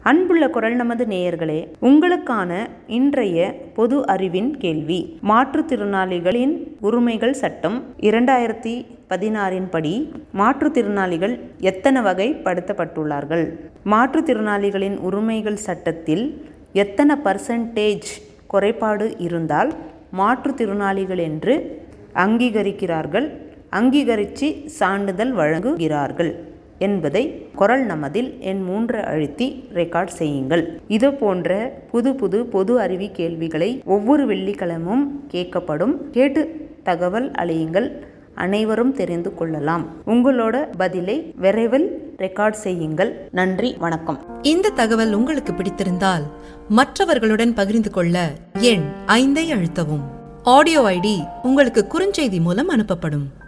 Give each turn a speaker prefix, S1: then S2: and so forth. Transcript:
S1: அன்புள்ள குரல் நமது நேயர்களே உங்களுக்கான இன்றைய பொது அறிவின் கேள்வி மாற்றுத்திறனாளிகளின் உரிமைகள் சட்டம் இரண்டாயிரத்தி பதினாறின் படி மாற்றுத்திறனாளிகள் எத்தனை வகைப்படுத்தப்பட்டுள்ளார்கள் மாற்றுத்திறனாளிகளின் உரிமைகள் சட்டத்தில் எத்தனை பர்சன்டேஜ் குறைபாடு இருந்தால் மாற்றுத்திறனாளிகள் என்று அங்கீகரிக்கிறார்கள் அங்கீகரித்து சான்றிதழ் வழங்குகிறார்கள் என்பதை குரல் நமதில் என் மூன்று அழுத்தி ரெக்கார்ட் செய்யுங்கள் இது போன்ற புது புது பொது அறிவி கேள்விகளை ஒவ்வொரு வெள்ளிக்கிழமும் கேட்கப்படும் கேட்டு தகவல் அழியுங்கள் அனைவரும் தெரிந்து கொள்ளலாம் உங்களோட பதிலை விரைவில் ரெக்கார்ட் செய்யுங்கள் நன்றி வணக்கம்
S2: இந்த தகவல் உங்களுக்கு பிடித்திருந்தால் மற்றவர்களுடன் பகிர்ந்து கொள்ள எண் ஐந்தை அழுத்தவும் ஆடியோ ஐடி உங்களுக்கு குறுஞ்செய்தி மூலம் அனுப்பப்படும்